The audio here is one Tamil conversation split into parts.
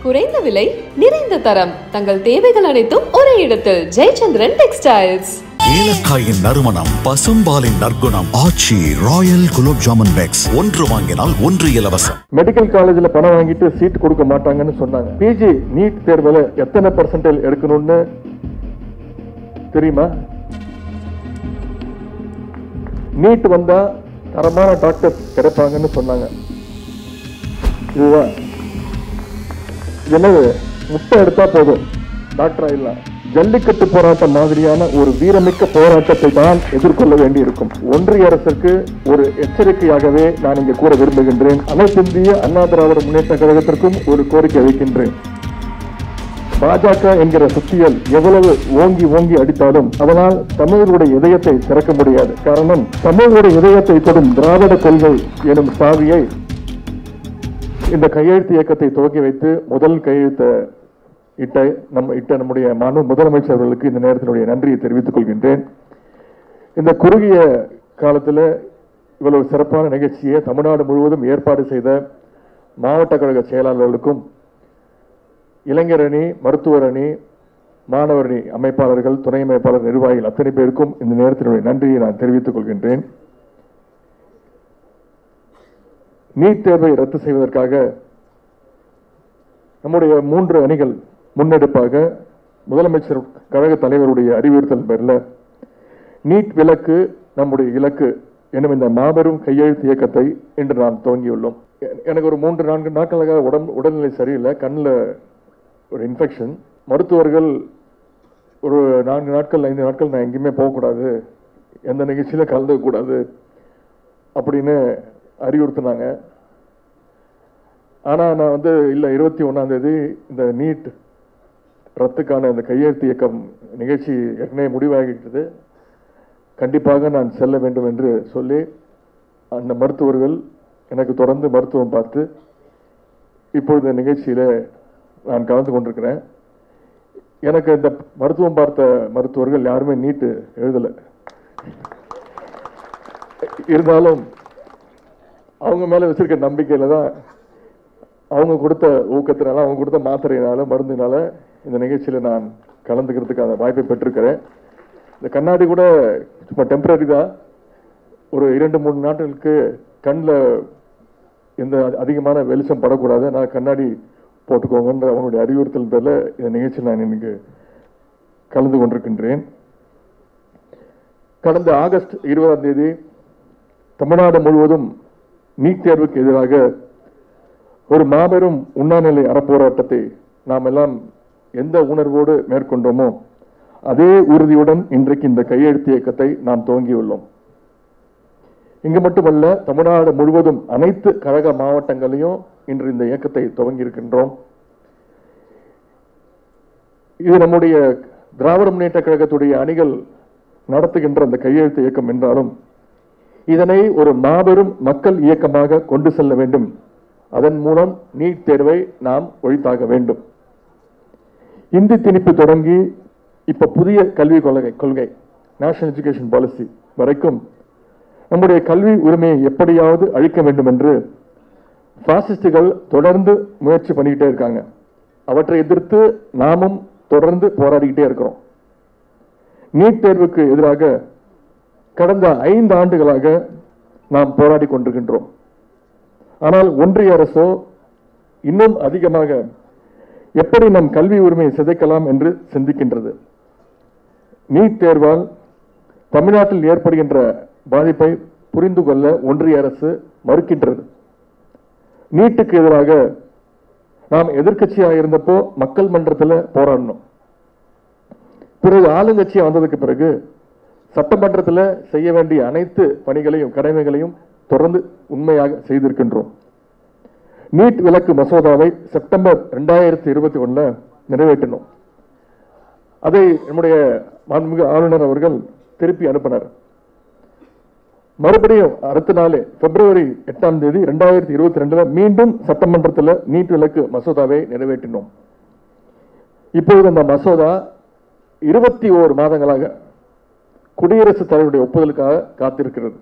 குறைந்த விலை நிறைந்த தரம் தங்கள் தேவைகள் அனைத்தும் ஒரே இடத்தில் ஜெயச்சந்திரன் டெக்ஸ்டைல்ஸ் ஏலக்காயின் நறுமணம் பசும்பாலின் நற்குணம் ஆச்சி ராயல் குலோப் ஜாமுன் பேக்ஸ் ஒன்று வாங்கினால் ஒன்று இலவசம் மெடிக்கல் காலேஜில் பணம் வாங்கிட்டு சீட் கொடுக்க மாட்டாங்கன்னு சொன்னாங்க பிஜி நீட் தேர்வில் எத்தனை பர்சன்டேஜ் எடுக்கணும்னு தெரியுமா நீட் வந்தா தரமான டாக்டர் கிடைப்பாங்கன்னு சொன்னாங்க இதுதான் என்னது முட்டை எடுத்தா போதும் டாக்டர் ஆயிடலாம் ஜல்லிக்கட்டு போராட்டம் மாதிரியான ஒரு வீரமிக்க போராட்டத்தை தான் எதிர்கொள்ள வேண்டியிருக்கும் ஒன்றிய அரசுக்கு ஒரு எச்சரிக்கையாகவே நான் இங்கு கூற விரும்புகின்றேன் அனைத்திந்திய அண்ணா திராவிட முன்னேற்ற கழகத்திற்கும் ஒரு கோரிக்கை வைக்கின்றேன் பாஜக என்கிற சுத்தியல் எவ்வளவு ஓங்கி ஓங்கி அடித்தாலும் அதனால் தமிழர்களுடைய இதயத்தை திறக்க முடியாது காரணம் தமிழர்களுடைய இதயத்தை தொடும் திராவிட கொள்கை எனும் சாவியை இந்த கையெழுத்து இயக்கத்தை துவக்கி வைத்து முதல் கையெழுத்த இட்ட நம்ம இட்ட நம்முடைய மாண்பு முதலமைச்சர் அவர்களுக்கு இந்த நேரத்தினுடைய நன்றியை தெரிவித்துக் கொள்கின்றேன் இந்த குறுகிய காலத்தில் இவ்வளவு சிறப்பான நிகழ்ச்சியை தமிழ்நாடு முழுவதும் ஏற்பாடு செய்த மாவட்ட கழக செயலாளர்களுக்கும் இளைஞர் அணி மருத்துவர் அணி மாணவர் அணி அமைப்பாளர்கள் துணை அமைப்பாளர் நிர்வாகிகள் அத்தனை பேருக்கும் இந்த நேரத்தினுடைய நன்றியை நான் தெரிவித்துக் கொள்கின்றேன் நீட் தேர்வை ரத்து செய்வதற்காக நம்முடைய மூன்று அணிகள் முன்னெடுப்பாக முதலமைச்சர் கழக தலைவருடைய அறிவுறுத்தல் பேரில் நீட் விலக்கு நம்முடைய இலக்கு எனும் இந்த மாபெரும் கையெழுத்து இயக்கத்தை இன்று நாம் துவங்கியுள்ளோம் எ- எனக்கு ஒரு மூன்று நான்கு நாட்களாக உடம்பு உடல்நிலை சரியில்லை கண்ணில் ஒரு இன்ஃபெக்ஷன் மருத்துவர்கள் ஒரு நான்கு நாட்கள் ஐந்து நாட்கள் நான் எங்கேயுமே போகக்கூடாது எந்த நிகழ்ச்சியில கலந்துக்க கூடாது அப்படின்னு அறிவுறுத்தினாங்க ஆனால் நான் வந்து இல்லை இருபத்தி ஒன்றாம் தேதி இந்த நீட் ரத்துக்கான இந்த கையெழுத்து இயக்கம் நிகழ்ச்சி ஏற்கனவே முடிவாகிட்டது கண்டிப்பாக நான் செல்ல வேண்டும் என்று சொல்லி அந்த மருத்துவர்கள் எனக்கு தொடர்ந்து மருத்துவம் பார்த்து இப்பொழுது இந்த நிகழ்ச்சியில் நான் கலந்து கொண்டிருக்கிறேன் எனக்கு இந்த மருத்துவம் பார்த்த மருத்துவர்கள் யாருமே நீட்டு எழுதலை இருந்தாலும் அவங்க மேல வச்சிருக்க நம்பிக்கையில தான் அவங்க கொடுத்த ஊக்கத்தினால அவங்க கொடுத்த மாத்திரையினால மருந்தினால இந்த நிகழ்ச்சியில நான் கலந்துக்கிறதுக்கான வாய்ப்பை பெற்றிருக்கிறேன் இந்த கண்ணாடி கூட சும்மா டெம்பரரி தான் ஒரு இரண்டு மூணு நாட்களுக்கு கண்ணில் எந்த அதிகமான வெளிச்சம் படக்கூடாது நான் கண்ணாடி போட்டுக்கோங்கன்ற அவங்களுடைய அறிவுறுத்தல் பேரில் இந்த நிகழ்ச்சியில் நான் இன்னைக்கு கலந்து கொண்டிருக்கின்றேன் கடந்த ஆகஸ்ட் இருபதாம் தேதி தமிழ்நாடு முழுவதும் நீட் தேர்வுக்கு எதிராக ஒரு மாபெரும் உண்ணாநிலை அறப்போராட்டத்தை நாம் எல்லாம் எந்த உணர்வோடு மேற்கொண்டோமோ அதே உறுதியுடன் இன்றைக்கு இந்த கையெழுத்து இயக்கத்தை நாம் துவங்கியுள்ளோம் இங்கு மட்டுமல்ல தமிழ்நாடு முழுவதும் அனைத்து கழக மாவட்டங்களையும் இன்று இந்த இயக்கத்தை துவங்கி இருக்கின்றோம் இது நம்முடைய திராவிட முன்னேற்ற கழகத்துடைய அணிகள் நடத்துகின்ற அந்த கையெழுத்து இயக்கம் என்றாலும் இதனை ஒரு மாபெரும் மக்கள் இயக்கமாக கொண்டு செல்ல வேண்டும் அதன் மூலம் நீட் தேர்வை நாம் ஒழித்தாக வேண்டும் இந்தி திணிப்பு தொடங்கி இப்ப புதிய கல்விக் கொள்கை கொள்கை நேஷனல் எஜுகேஷன் பாலிசி வரைக்கும் நம்முடைய கல்வி உரிமையை எப்படியாவது அழிக்க வேண்டும் என்று பாசிஸ்டுகள் தொடர்ந்து முயற்சி பண்ணிக்கிட்டே இருக்காங்க அவற்றை எதிர்த்து நாமும் தொடர்ந்து போராடிக்கிட்டே இருக்கிறோம் நீட் தேர்வுக்கு எதிராக கடந்த ஐந்து ஆண்டுகளாக நாம் போராடி கொண்டிருக்கின்றோம் ஆனால் ஒன்றிய அரசோ இன்னும் அதிகமாக எப்படி நம் கல்வி உரிமையை சிதைக்கலாம் என்று சிந்திக்கின்றது நீட் தேர்வால் தமிழ்நாட்டில் ஏற்படுகின்ற பாதிப்பை புரிந்து கொள்ள ஒன்றிய அரசு மறுக்கின்றது நீட்டுக்கு எதிராக நாம் எதிர்க்கட்சியாக இருந்தப்போ மக்கள் மன்றத்தில் போராடணும் பிறகு ஆளுங்கட்சியா வந்ததுக்கு பிறகு சட்டமன்றத்தில் செய்ய வேண்டிய அனைத்து பணிகளையும் கடமைகளையும் தொடர்ந்து உண்மையாக செய்திருக்கின்றோம் நீட் விலக்கு மசோதாவை செப்டம்பர் ரெண்டாயிரத்தி இருபத்தி ஒண்ணுல நிறைவேற்றினோம் அதை நம்முடைய மாண்புமிகு ஆளுநர் அவர்கள் திருப்பி அனுப்பினார் மறுபடியும் அடுத்த நாளே பிப்ரவரி எட்டாம் தேதி ரெண்டாயிரத்தி இருபத்தி ரெண்டுல மீண்டும் சட்டமன்றத்தில் நீட் விலக்கு மசோதாவை நிறைவேற்றினோம் இப்பொழுது அந்த மசோதா இருபத்தி ஓரு மாதங்களாக குடியரசுத் தலைவருடைய ஒப்புதலுக்காக காத்திருக்கிறது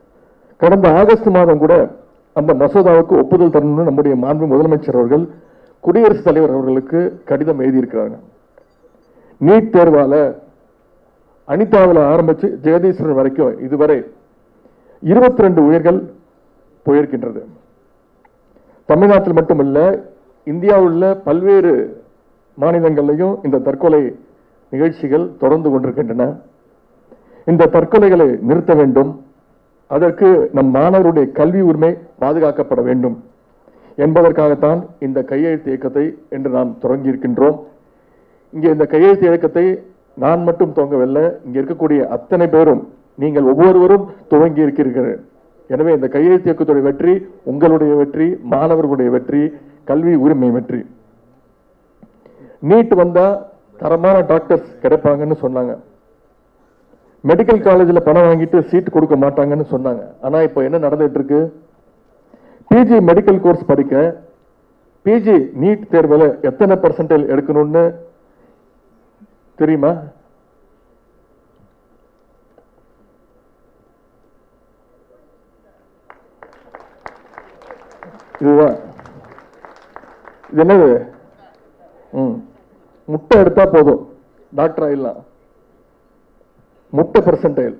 கடந்த ஆகஸ்ட் மாதம் கூட அந்த மசோதாவுக்கு ஒப்புதல் தரணும்னு நம்முடைய மாண்பு முதலமைச்சர் அவர்கள் குடியரசுத் தலைவர் அவர்களுக்கு கடிதம் எழுதியிருக்கிறாங்க நீட் தேர்வால அனிதாவில் ஆரம்பிச்சு ஜெகதீஸ்வரன் வரைக்கும் இதுவரை இருபத்தி ரெண்டு உயிர்கள் போயிருக்கின்றது தமிழ்நாட்டில் மட்டுமல்ல இந்தியாவில் உள்ள பல்வேறு மாநிலங்களிலையும் இந்த தற்கொலை நிகழ்ச்சிகள் தொடர்ந்து கொண்டிருக்கின்றன இந்த தற்கொலைகளை நிறுத்த வேண்டும் அதற்கு நம் மாணவருடைய கல்வி உரிமை பாதுகாக்கப்பட வேண்டும் என்பதற்காகத்தான் இந்த கையெழுத்து இயக்கத்தை என்று நாம் தொடங்கியிருக்கின்றோம் இங்கே இந்த கையெழுத்து இயக்கத்தை நான் மட்டும் துவங்கவில்லை இங்கே இருக்கக்கூடிய அத்தனை பேரும் நீங்கள் ஒவ்வொருவரும் துவங்கி இருக்கிறீர்கள் எனவே இந்த கையெழுத்து இயக்கத்துடைய வெற்றி உங்களுடைய வெற்றி மாணவர்களுடைய வெற்றி கல்வி உரிமை வெற்றி நீட் வந்தா தரமான டாக்டர்ஸ் கிடைப்பாங்கன்னு சொன்னாங்க மெடிக்கல் காலேஜில் பணம் வாங்கிட்டு சீட் கொடுக்க மாட்டாங்கன்னு சொன்னாங்க ஆனா இப்போ என்ன நடந்துட்டு இருக்கு பிஜி மெடிக்கல் கோர்ஸ் படிக்க பிஜி நீட் தேர்வில் எத்தனை பர்சன்டேஜ் எடுக்கணும்னு தெரியுமா இதுதான் இது என்னது ம் முட்டை எடுத்தா போதும் டாக்டர் ஆயிடலாம் முட்டை பெர்சன்டைல்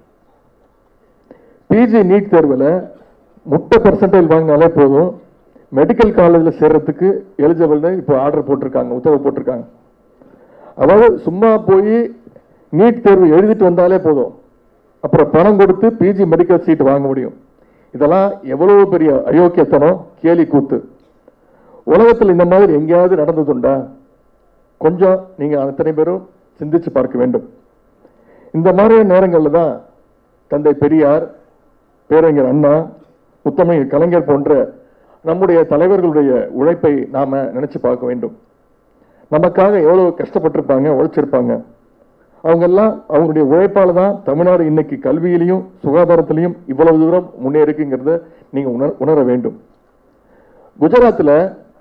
பிஜி நீட் தேர்வில் முட்டை பெர்சன்டைல் வாங்கினாலே போதும் மெடிக்கல் காலேஜில் சேர்றதுக்கு எலிஜிபிள்னு இப்போ ஆர்டர் போட்டிருக்காங்க உத்தரவு போட்டிருக்காங்க அதாவது சும்மா போய் நீட் தேர்வு எழுதிட்டு வந்தாலே போதும் அப்புறம் பணம் கொடுத்து பிஜி மெடிக்கல் சீட் வாங்க முடியும் இதெல்லாம் எவ்வளவு பெரிய அயோக்கியத்தனம் கேலி கூத்து உலகத்தில் இந்த மாதிரி எங்கேயாவது நடந்ததுண்டா கொஞ்சம் நீங்க அத்தனை பேரும் சிந்திச்சு பார்க்க வேண்டும் இந்த மாதிரியான நேரங்களில் தான் தந்தை பெரியார் பேரறிஞர் அண்ணா முத்தமிழ் கலைஞர் போன்ற நம்முடைய தலைவர்களுடைய உழைப்பை நாம நினைச்சு பார்க்க வேண்டும் நமக்காக எவ்வளவு கஷ்டப்பட்டிருப்பாங்க உழைச்சிருப்பாங்க அவங்க எல்லாம் அவங்களுடைய உழைப்பால தான் தமிழ்நாடு இன்னைக்கு கல்வியிலையும் சுகாதாரத்திலையும் இவ்வளவு தூரம் முன்னேறிக்குங்கிறத நீங்க உணர உணர வேண்டும் குஜராத்தில்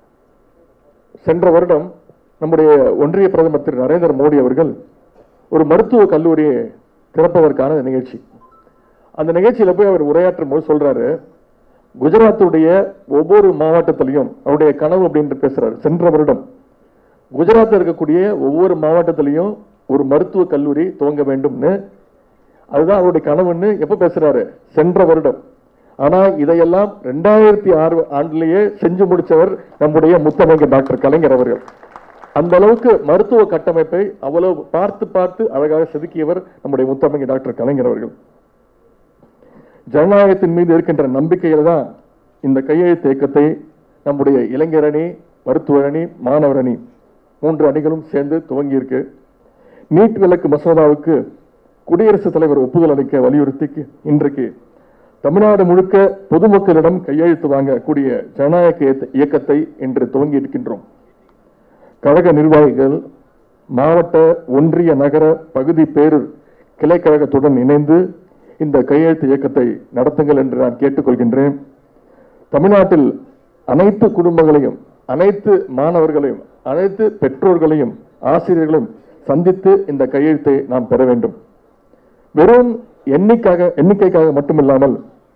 சென்ற வருடம் நம்முடைய ஒன்றிய பிரதமர் திரு நரேந்திர மோடி அவர்கள் ஒரு மருத்துவ கல்லூரியை திறப்பதற்கான நிகழ்ச்சி அந்த நிகழ்ச்சியில போய் அவர் உரையாற்றும் போது சொல்றாரு குஜராத்துடைய ஒவ்வொரு மாவட்டத்திலையும் அவருடைய கனவு அப்படின்ட்டு பேசுறாரு சென்ற வருடம் குஜராத்தில் இருக்கக்கூடிய ஒவ்வொரு மாவட்டத்திலையும் ஒரு மருத்துவ கல்லூரி துவங்க வேண்டும்னு அதுதான் அவருடைய கனவுன்னு எப்ப பேசுறாரு சென்ற வருடம் ஆனா இதையெல்லாம் ரெண்டாயிரத்தி ஆறு ஆண்டுலேயே செஞ்சு முடிச்சவர் நம்முடைய முத்தமிழ் டாக்டர் கலைஞர் அவர்கள் அந்த அளவுக்கு மருத்துவ கட்டமைப்பை அவ்வளவு பார்த்து பார்த்து அழகாக செதுக்கியவர் நம்முடைய முத்தமிழ் டாக்டர் கலைஞர் அவர்கள் ஜனநாயகத்தின் மீது இருக்கின்ற நம்பிக்கையில தான் இந்த கையெழுத்து இயக்கத்தை நம்முடைய இளைஞர் அணி மருத்துவ அணி மாணவர் அணி மூன்று அணிகளும் சேர்ந்து துவங்கி இருக்கு நீட் விலக்கு மசோதாவுக்கு குடியரசுத் தலைவர் ஒப்புதல் அளிக்க வலியுறுத்தி இன்றைக்கு தமிழ்நாடு முழுக்க பொதுமக்களிடம் கையெழுத்து வாங்கக்கூடிய ஜனநாயக இயக்க- இயக்கத்தை இன்று துவங்கி இருக்கின்றோம் கழக நிர்வாகிகள் மாவட்ட ஒன்றிய நகர பகுதி பேரூர் கிளைக்கழகத்துடன் இணைந்து இந்த கையெழுத்து இயக்கத்தை நடத்துங்கள் என்று நான் கேட்டுக்கொள்கின்றேன் தமிழ்நாட்டில் அனைத்து குடும்பங்களையும் அனைத்து மாணவர்களையும் அனைத்து பெற்றோர்களையும் ஆசிரியர்களையும் சந்தித்து இந்த கையெழுத்தை நாம் பெற வேண்டும் வெறும் எண்ணிக்காக எண்ணிக்கைக்காக மட்டுமில்லாமல்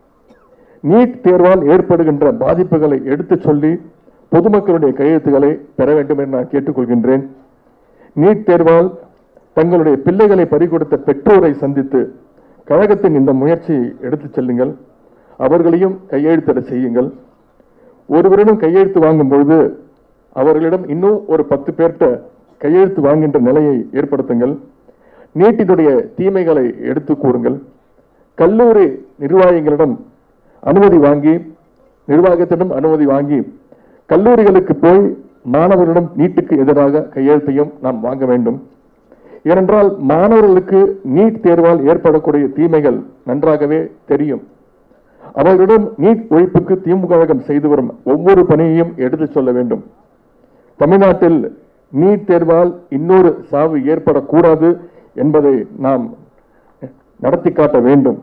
நீட் தேர்வால் ஏற்படுகின்ற பாதிப்புகளை எடுத்துச் சொல்லி பொதுமக்களுடைய கையெழுத்துக்களை பெற வேண்டும் என்று நான் கேட்டுக்கொள்கின்றேன் நீட் தேர்வால் தங்களுடைய பிள்ளைகளை பறிகொடுத்த பெற்றோரை சந்தித்து கழகத்தின் இந்த முயற்சியை எடுத்துச் செல்லுங்கள் அவர்களையும் கையெழுத்திட செய்யுங்கள் ஒருவரிடம் கையெழுத்து வாங்கும் பொழுது அவர்களிடம் இன்னும் ஒரு பத்து பேர்கிட்ட கையெழுத்து வாங்குகின்ற நிலையை ஏற்படுத்துங்கள் நீட்டினுடைய தீமைகளை எடுத்து கூறுங்கள் கல்லூரி நிர்வாகிகளிடம் அனுமதி வாங்கி நிர்வாகத்திடம் அனுமதி வாங்கி கல்லூரிகளுக்கு போய் மாணவர்களிடம் நீட்டுக்கு எதிராக கையெழுத்தையும் நாம் வாங்க வேண்டும் ஏனென்றால் மாணவர்களுக்கு நீட் தேர்வால் ஏற்படக்கூடிய தீமைகள் நன்றாகவே தெரியும் அவர்களிடம் நீட் ஒழிப்புக்கு திமுக கழகம் செய்து வரும் ஒவ்வொரு பணியையும் எடுத்துச் சொல்ல வேண்டும் தமிழ்நாட்டில் நீட் தேர்வால் இன்னொரு சாவு ஏற்படக்கூடாது என்பதை நாம் நடத்தி காட்ட வேண்டும்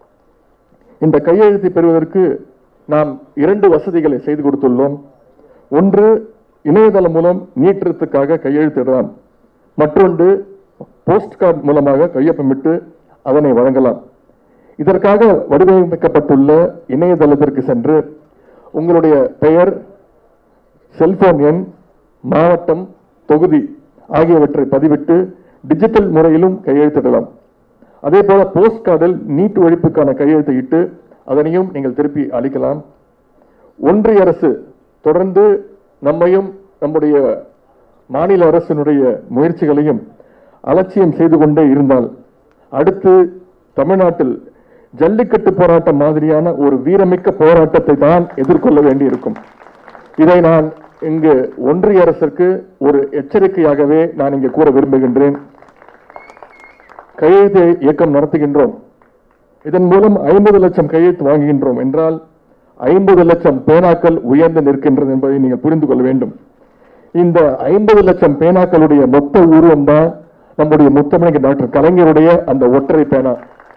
இந்த கையெழுத்தை பெறுவதற்கு நாம் இரண்டு வசதிகளை செய்து கொடுத்துள்ளோம் ஒன்று இணையதளம் மூலம் நீட்டிற்காக கையெழுத்திடலாம் மற்றொன்று போஸ்ட் கார்டு மூலமாக கையொப்பமிட்டு அதனை வழங்கலாம் இதற்காக வடிவமைக்கப்பட்டுள்ள இணையதளத்திற்கு சென்று உங்களுடைய பெயர் செல்போன் எண் மாவட்டம் தொகுதி ஆகியவற்றை பதிவிட்டு டிஜிட்டல் முறையிலும் கையெழுத்திடலாம் அதே போல போஸ்ட் கார்டில் நீட் ஒழிப்புக்கான கையெழுத்தை இட்டு அதனையும் நீங்கள் திருப்பி அளிக்கலாம் ஒன்றிய அரசு தொடர்ந்து நம்மையும் நம்முடைய மாநில அரசினுடைய முயற்சிகளையும் அலட்சியம் செய்து கொண்டே இருந்தால் அடுத்து தமிழ்நாட்டில் ஜல்லிக்கட்டு போராட்டம் மாதிரியான ஒரு வீரமிக்க போராட்டத்தை தான் எதிர்கொள்ள வேண்டியிருக்கும் இதை நான் இங்கு ஒன்றிய அரசுக்கு ஒரு எச்சரிக்கையாகவே நான் இங்கு கூற விரும்புகின்றேன் கையெழுத்து இயக்கம் நடத்துகின்றோம் இதன் மூலம் ஐம்பது லட்சம் கையெழுத்து வாங்குகின்றோம் என்றால் ஐம்பது லட்சம் பேனாக்கள் உயர்ந்து நிற்கின்றது என்பதை நீங்கள் புரிந்து கொள்ள வேண்டும் இந்த ஐம்பது லட்சம் பேனாக்களுடைய மொத்த உருவம் தான் நம்முடைய முத்தமிழர் டாக்டர் கலைஞருடைய அந்த ஒற்றை பேனா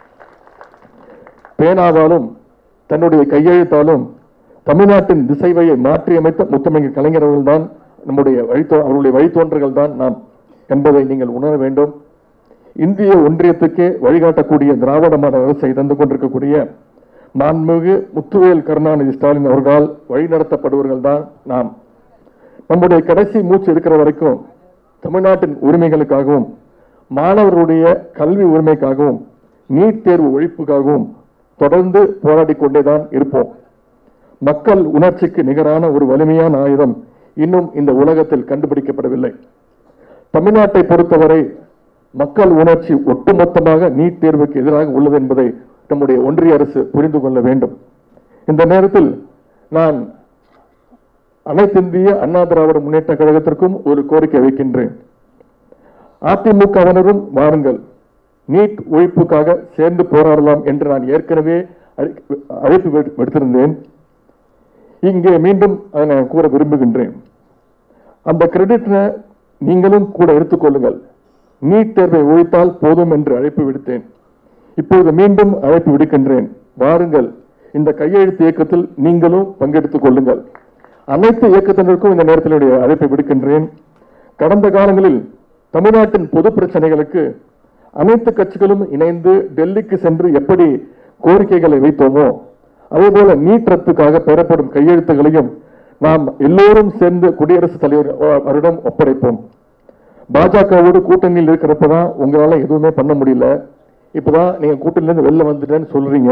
பேனாவாலும் தன்னுடைய கையெழுத்தாலும் தமிழ்நாட்டின் திசைவையை மாற்றியமைத்த முத்தமிழர் கலைஞர் அவர்கள் தான் நம்முடைய வழித்தோ அவருடைய வழித்தோன்றர்கள் தான் நாம் என்பதை நீங்கள் உணர வேண்டும் இந்திய ஒன்றியத்துக்கே வழிகாட்டக்கூடிய திராவிட மாடல் அரசை தந்து கொண்டிருக்கக்கூடிய மாண்புமிகு முத்துவேல் கருணாநிதி ஸ்டாலின் அவர்களால் வழிநடத்தப்படுவர்கள் தான் நாம் நம்முடைய கடைசி மூச்சு இருக்கிற வரைக்கும் தமிழ்நாட்டின் உரிமைகளுக்காகவும் மாணவர்களுடைய கல்வி உரிமைக்காகவும் நீட் தேர்வு ஒழிப்புக்காகவும் தொடர்ந்து போராடி கொண்டேதான் இருப்போம் மக்கள் உணர்ச்சிக்கு நிகரான ஒரு வலிமையான ஆயுதம் இன்னும் இந்த உலகத்தில் கண்டுபிடிக்கப்படவில்லை தமிழ்நாட்டை பொறுத்தவரை மக்கள் உணர்ச்சி ஒட்டுமொத்தமாக நீட் தேர்வுக்கு எதிராக உள்ளது என்பதை நம்முடைய ஒன்றிய அரசு புரிந்து கொள்ள வேண்டும் இந்த நேரத்தில் நான் அனைத்திந்திய அண்ணா திராவிட முன்னேற்ற கழகத்திற்கும் ஒரு கோரிக்கை வைக்கின்றேன் அதிமுகவினரும் வாருங்கள் நீட் ஒழிப்புக்காக சேர்ந்து போராடலாம் என்று நான் ஏற்கனவே அழை- அழைப்பு விடு- விடுத்திருந்தேன் இங்கே மீண்டும் அதை நான் கூற விரும்புகின்றேன் அந்த கிரெடிட்டை நீங்களும் கூட எடுத்துக்கொள்ளுங்கள் நீட் தேர்வை ஒழித்தால் போதும் என்று அழைப்பு விடுத்தேன் இப்பொழுது மீண்டும் அழைப்பு விடுக்கின்றேன் வாருங்கள் இந்த கையெழுத்து இயக்கத்தில் நீங்களும் பங்கெடுத்துக் கொள்ளுங்கள் அனைத்து இயக்கத்தினருக்கும் இந்த நேரத்தில் என்னுடைய அழைப்பை விடுக்கின்றேன் கடந்த காலங்களில் தமிழ்நாட்டின் பொது பிரச்சனைகளுக்கு அனைத்து கட்சிகளும் இணைந்து டெல்லிக்கு சென்று எப்படி கோரிக்கைகளை வைத்தோமோ அதேபோல நீட் ரத்துக்காக பெறப்படும் கையெழுத்துகளையும் நாம் எல்லோரும் சேர்ந்து குடியரசுத் தலைவர் அவரிடம் ஒப்படைப்போம் பாஜகவோடு கூட்டணியில் இருக்கிறப்பதான் உங்களால எதுவுமே பண்ண முடியல இப்பதான் நீங்க கூட்டணியிலிருந்து வெளில வந்துட்டேன்னு சொல்றீங்க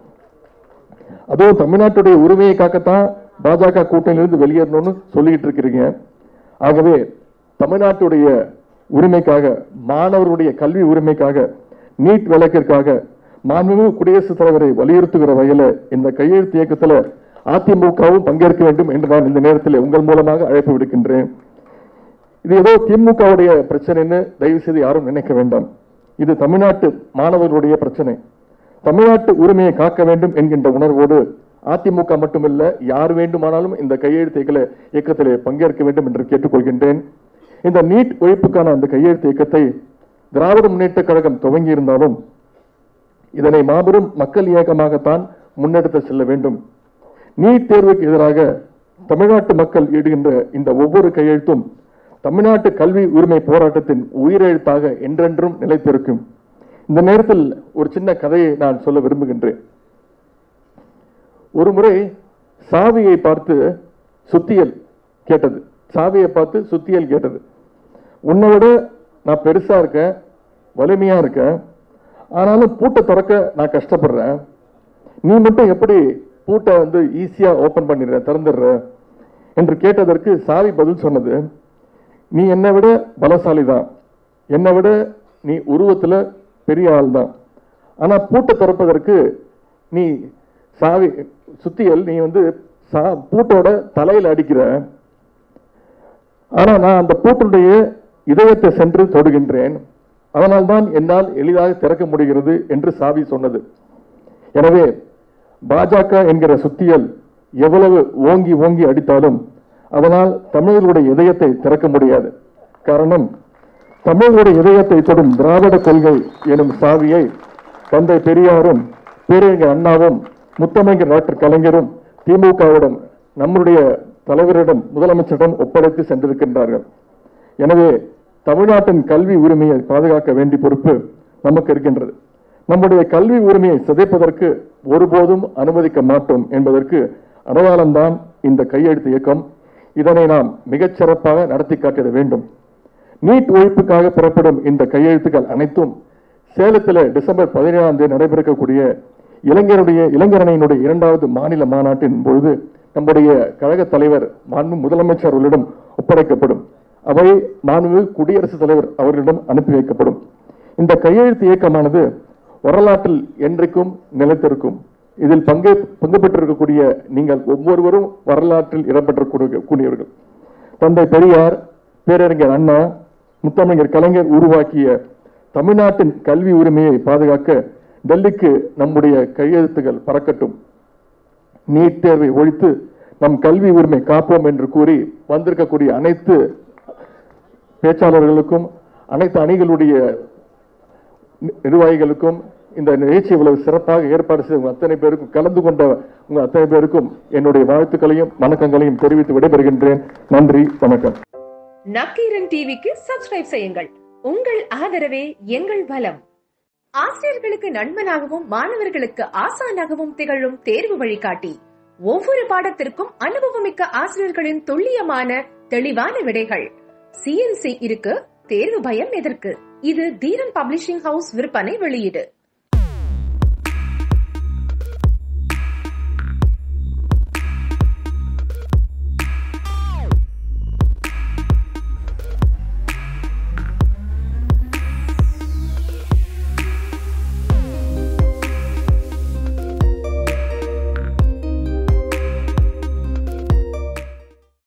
அதுவும் தமிழ்நாட்டுடைய உரிமையை காக்கத்தான் பாஜக கூட்டணியிலிருந்து வெளியேறணும்னு சொல்லிட்டு இருக்கிறீங்க ஆகவே தமிழ்நாட்டுடைய உரிமைக்காக மாணவர்களுடைய கல்வி உரிமைக்காக நீட் விளக்கிற்காக மாண்புமிகு குடியரசுத் தலைவரை வலியுறுத்துகிற வகையில இந்த கையெழுத்து இயக்கத்துல அதிமுகவும் பங்கேற்க வேண்டும் என்று நான் இந்த நேரத்தில் உங்கள் மூலமாக அழைப்பு விடுக்கின்றேன் இது ஏதோ திமுகவுடைய பிரச்சனைன்னு தயவு செய்து யாரும் நினைக்க வேண்டாம் இது தமிழ்நாட்டு மாணவர்களுடைய பிரச்சனை தமிழ்நாட்டு உரிமையை காக்க வேண்டும் என்கின்ற உணர்வோடு அதிமுக மட்டுமல்ல யார் வேண்டுமானாலும் இந்த கையெழுத்து இயக்கல- இயக்கத்திலே பங்கேற்க வேண்டும் என்று கேட்டுக்கொள்கின்றேன் இந்த நீட் ஒழிப்புக்கான அந்த கையெழுத்து இயக்கத்தை திராவிட முன்னேற்ற கழகம் துவங்கி இருந்தாலும் இதனை மாபெரும் மக்கள் இயக்கமாகத்தான் முன்னெடுத்து செல்ல வேண்டும் நீட் தேர்வுக்கு எதிராக தமிழ்நாட்டு மக்கள் இடுகின்ற இந்த ஒவ்வொரு கையெழுத்தும் தமிழ்நாட்டு கல்வி உரிமை போராட்டத்தின் உயிரெழுத்தாக என்றென்றும் நிலைத்திருக்கும் இந்த நேரத்தில் ஒரு சின்ன கதையை நான் சொல்ல விரும்புகின்றேன் ஒரு முறை சாவியை பார்த்து சுத்தியல் கேட்டது சாவியை பார்த்து சுத்தியல் கேட்டது உன்னை விட நான் பெருசா இருக்கேன் வலிமையா இருக்கேன் ஆனாலும் பூட்டை திறக்க நான் கஷ்டப்படுறேன் நீ மட்டும் எப்படி பூட்டை வந்து ஈஸியா ஓபன் பண்ணிடுற திறந்துடுற என்று கேட்டதற்கு சாவி பதில் சொன்னது நீ என்னை விட பலசாலி தான் என்னை விட நீ உருவத்துல பெரிய ஆள் தான் ஆனா பூட்டை திறப்பதற்கு நீ சாவி சுத்தியல் நீ வந்து சா பூட்டோட தலையில அடிக்கிற ஆனா நான் அந்த பூட்டினுடைய இதயத்தை சென்று தொடுகின்றேன் அதனால்தான் என்னால் எளிதாக திறக்க முடிகிறது என்று சாவி சொன்னது எனவே பாஜக என்கிற சுத்தியல் எவ்வளவு ஓங்கி ஓங்கி அடித்தாலும் அதனால் தமிழர்களுடைய இதயத்தை திறக்க முடியாது காரணம் தமிழர்களுடைய இதயத்தை தொடும் திராவிட கொள்கை எனும் சாவியை தந்தை பெரியாரும் பேரறிஞர் அண்ணாவும் முத்தமிழர் டாக்டர் கலைஞரும் திமுகவிடம் நம்முடைய தலைவரிடம் முதலமைச்சரிடம் ஒப்படைத்து சென்றிருக்கின்றார்கள் எனவே தமிழ்நாட்டின் கல்வி உரிமையை பாதுகாக்க வேண்டிய பொறுப்பு நமக்கு இருக்கின்றது நம்முடைய கல்வி உரிமையை சிதைப்பதற்கு ஒருபோதும் அனுமதிக்க மாட்டோம் என்பதற்கு அடையாளம்தான் இந்த கையெழுத்து இயக்கம் இதனை நாம் மிகச் சிறப்பாக நடத்தி காட்டிட வேண்டும் நீட் ஒழிப்புக்காக பெறப்படும் இந்த கையெழுத்துக்கள் அனைத்தும் சேலத்தில் டிசம்பர் பதினேழாம் தேதி நடைபெறக்கூடிய இளைஞருடைய இளைஞரணியினுடைய இரண்டாவது மாநில மாநாட்டின் பொழுது நம்முடைய கழக தலைவர் மாண்பு முதலமைச்சர் அவர்களிடம் ஒப்படைக்கப்படும் அவை மாண்பு குடியரசுத் தலைவர் அவர்களிடம் அனுப்பி வைக்கப்படும் இந்த கையெழுத்து இயக்கமானது வரலாற்றில் என்றைக்கும் நிலைத்திருக்கும் இதில் பங்கே பங்கு பெற்றிருக்கக்கூடிய நீங்கள் ஒவ்வொருவரும் வரலாற்றில் இடம்பெற்றக்கூடியவர்கள் தந்தை பெரியார் பேரறிஞர் அண்ணா முத்தமிழர் கலைஞர் உருவாக்கிய தமிழ்நாட்டின் கல்வி உரிமையை பாதுகாக்க டெல்லிக்கு நம்முடைய கையெழுத்துகள் பறக்கட்டும் நீட் தேர்வை ஒழித்து நம் கல்வி உரிமை காப்போம் என்று கூறி வந்திருக்கக்கூடிய அனைத்து பேச்சாளர்களுக்கும் அனைத்து அணிகளுடைய நி- நிர்வாகிகளுக்கும் இந்த நிகழ்ச்சி இவ்வளவு சிறப்பாக ஏற்பாடு செய்த உங்க அத்தனை பேருக்கும் கலந்து கொண்ட உங்க அத்தனை பேருக்கும் என்னுடைய வாழ்த்துக்களையும் வணக்கங்களையும் தெரிவித்து விடைபெறுகின்றேன் நன்றி வணக்கம் நக்கீரன் டிவிக்கு சப்ஸ்கிரைப் செய்யுங்கள் உங்கள் ஆதரவே எங்கள் பலம் ஆசிரியர்களுக்கு நண்பனாகவும் மாணவர்களுக்கு ஆசானாகவும் திகழும் தேர்வு வழிகாட்டி ஒவ்வொரு பாடத்திற்கும் அனுபவமிக்க ஆசிரியர்களின் துல்லியமான தெளிவான விடைகள் சிஎன்சி இருக்கு தேர்வு பயம் எதற்கு இது தீரன் பப்ளிஷிங் ஹவுஸ் விற்பனை வெளியீடு